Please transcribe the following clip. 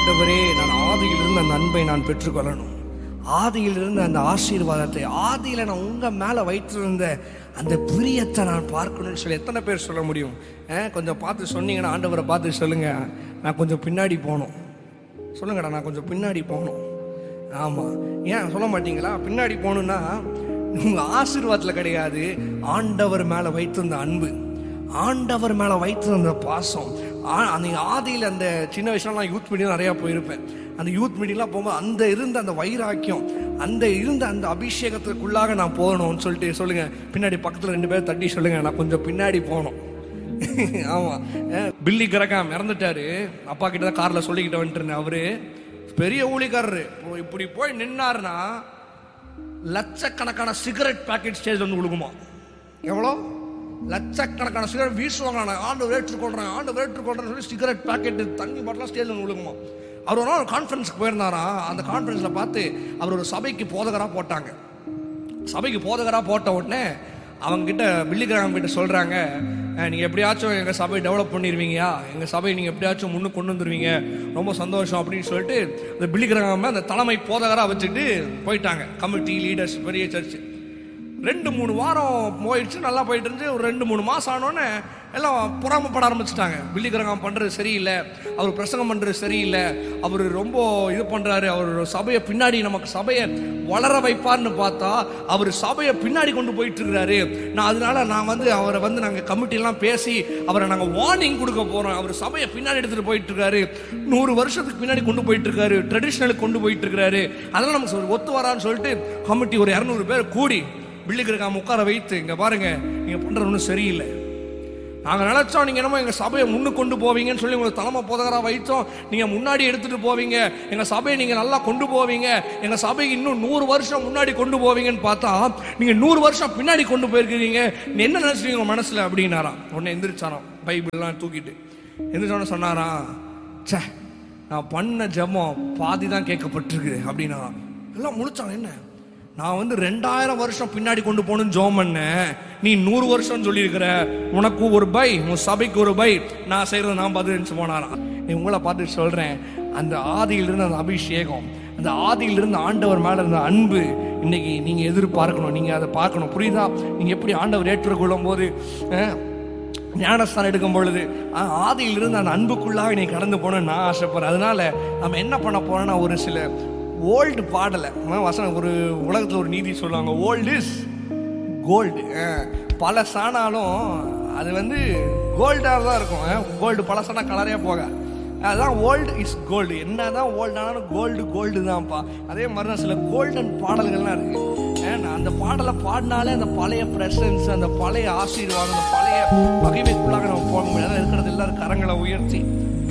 ஆண்டவரே நான் ஆதியிலிருந்து அந்த அன்பை நான் பெற்றுக்கொள்ளணும் ஆதியிலிருந்து அந்த ஆசீர்வாதத்தை ஆதியில நான் உங்க மேல வைத்திருந்த அந்த பிரியத்தை நான் பார்க்கணும்னு சொல்லி எத்தனை பேர் சொல்ல முடியும் அஹ், கொஞ்சம் பார்த்து சொன்னீங்கன்னா ஆண்டவரை பார்த்து சொல்லுங்க நான் கொஞ்சம் பின்னாடி போகணும் சொல்லுங்கடா நான் கொஞ்சம் பின்னாடி போகணும் ஆமாம் ஏன் சொல்ல மாட்டீங்களா பின்னாடி போகணுன்னா உங்கள் ஆசீர்வாதத்தில் கிடையாது ஆண்டவர் மேலே வைத்திருந்த அன்பு ஆண்டவர் மேலே வைத்திருந்த பாசம் ஆ- அந்த ஆதியில் அந்த சின்ன வயசுலலாம் யூத் மீட்டிங் நிறையா போயிருப்பேன் அந்த யூத் மீட்டிங்லாம் போகும்போது அந்த இருந்த அந்த வைராக்கியம் அந்த இருந்த அந்த அபிஷேகத்துக்குள்ளாக நான் போகணும்னு சொல்லிட்டு சொல்லுங்கள் பின்னாடி பக்கத்தில் ரெண்டு பேர் தட்டி சொல்லுங்கள் நான் கொஞ்சம் பின்னாடி போகணும் ஆமா அஹ் பில்லி கிரகாம் இறந்துட்டாரு அப்பா கிட்ட தான் கார்ல சொல்லிக்கிட்டு வந்துட்டு இருந்தேன் அவரு பெரிய ஊழிக்காரரு இப்போ இப்படி போய் நின்னாருன்னா லட்சக்கணக்கான சிகரெட் பாக்கெட் ஸ்டேஜ் வந்து விழுகுமா எவ்வளோ லட்சக்கணக்கான சிகரெட் வீசுவாங்க நான் ஆண்டு வேற்று கொள்றேன் ஆண்டு வேற்று கொள்றேன்னு சொல்லி சிகரெட் பாக்கெட் தண்ணி பாட்டிலாம் ஸ்டேஜ் வந்து விழுகுமா அவர் ஒரு நாள் கான்ஃபரன்ஸ்க்கு போயிருந்தாராம் அந்த கான்ஃபரன்ஸ்ல பார்த்து அவர் ஒரு சபைக்கு போதகரா போட்டாங்க சபைக்கு போதகரா போட்ட உடனே அவங்க கிட்ட பில்லி கிராமம் கிட்ட சொல்றாங்க "அஹ், நீங்க எப்படியாச்சும் எங்க சபையை டெவலப் பண்ணிடுவீங்கயா எங்க சபையை நீங்க எப்படியாச்சும் முன்னுக்கு கொண்டு வந்துருவீங்க ரொம்ப சந்தோஷம் அப்படின்னு சொல்லிட்டு இந்த பில்லி கிராம அந்த தலைமை போதகரா வச்சுட்டு போயிட்டாங்க கமிட்டி லீடர்ஸ் பெரிய சர்ச் ரெண்டு மூணு வாரம் போயிடுச்சு நல்லா போயிட்டு இருந்துச்சு ஒரு ரெண்டு மூணு மாசம் ஆனோடனே எல்லாம் பொறாமப்பட ஆரம்பிச்சிட்டாங்க பில்லிகிரகம் பண்றது சரியில்லை அவர் பிரசங்கம் பண்றது சரியில்லை அவர் ரொம்ப இது பண்றாரு அவர் சபையை பின்னாடி நமக்கு சபையை வளர வைப்பார்னு பார்த்தா அவர் சபையை பின்னாடி கொண்டு போயிட்டு இருக்கிறாரு நான் அதனால நான் வந்து அவரை வந்து நாங்க கமிட்டிலாம் பேசி அவரை நாங்க வார்னிங் கொடுக்க போறோம் அவர் சபையை பின்னாடி எடுத்துட்டு போயிட்டு இருக்காரு நூறு வருஷத்துக்கு பின்னாடி கொண்டு போயிட்டு இருக்காரு ட்ரெடிஷ்னலுக்கு கொண்டு போயிட்டு இருக்காரு அதெல்லாம் நமக்கு ஒரு ஒத்து வரான்னு சொல்லிட்டு கமிட்டி ஒரு இரநூறு பேர் கூடி பில்லுக்கு உட்கார வைத்து இங்க பாருங்க நீங்க பண்றது ஒன்றும் சரியில்லை நாங்க நினைச்சோம் நீங்க என்னமோ எங்க சபையை முன்னுக்கு கொண்டு போவீங்கன்னு சொல்லி உங்களுக்கு தலைமை போதகரா வைத்தோம் நீங்க முன்னாடி எடுத்துட்டு போவீங்க எங்க சபையை நீங்க நல்லா கொண்டு போவீங்க எங்க சபைக்கு இன்னும் நூறு வருஷம் முன்னாடி கொண்டு போவீங்கன்னு பார்த்தா நீங்க நூறு வருஷம் பின்னாடி கொண்டு போயிருக்கிறீங்க நீ என்ன நினைச்சீங்க உங்க மனசுல அப்படின்னாராம் உடனே எந்திரிச்சாராம் பைபிள்லாம் தூக்கிட்டு எந்திரிச்சோன்னு சொன்னாராம் ச்சே நான் பண்ண ஜெபம் பாதி தான் கேட்கப்பட்டிருக்கு அப்படின்னா எல்லாம் முழிச்சாங்க என்ன நான் வந்து ரெண்டாயிரம் வருஷம் பின்னாடி கொண்டு போகணும்னு ஜோம் பண்ணேன் நீ நூறு வருஷம் சொல்லியிருக்கிற உனக்கு ஒரு பை உன் சபைக்கு ஒரு பை நான் செய்யறது நான் பதிலஞ்சு போனாராம் நீ உங்களை பார்த்து சொல்றேன் அந்த ஆதியிலிருந்து அந்த அபிஷேகம் அந்த ஆதியிலிருந்து ஆண்டவர் மேல இருந்த அன்பு இன்னைக்கு நீங்க எதிர்பார்க்கணும் நீங்க அதை பார்க்கணும் புரியுதா நீங்க எப்படி ஆண்டவர் ஏற்றுக்கொள்ளும் போது அஹ், ஞானஸ்தானம் எடுக்கும் பொழுது ஆ- ஆதியிலிருந்து அந்த அன்புக்குள்ளாக நீ கடந்து போகணும்னு நான் ஆசைப்படுறேன் அதனால நம்ம என்ன பண்ண போறோம்னா ஒரு சில ஓல்டு பாடலை ஆ, வசனம் ஒரு உலகத்தில் ஒரு நீதி சொல்லுவாங்க ஓல்டு இஸ் கோல்டு பழசானாலும் அது வந்து கோல்டாக தான் இருக்கும் கோல்டு பழசானா கலரே போக அதான் ஓல்டு இஸ் கோல்டு என்னதான் ஓல்டு ஆனாலும் கோல்டு கோல்டு தான்ப்பா அதே மாதிரி தான் சில கோல்டன் பாடல்கள்லாம் இருக்கு ஏன்னா அந்த பாடலை பாடினாலே அந்த பழைய பிரசன்ஸ் அந்த பழைய ஆசீர்வாதம் அந்த பழைய மகிமைக்குள்ளாக நம்ம போக முடியாது இருக்கிறது எல்லாரும் கரங்களை உயர்த்தி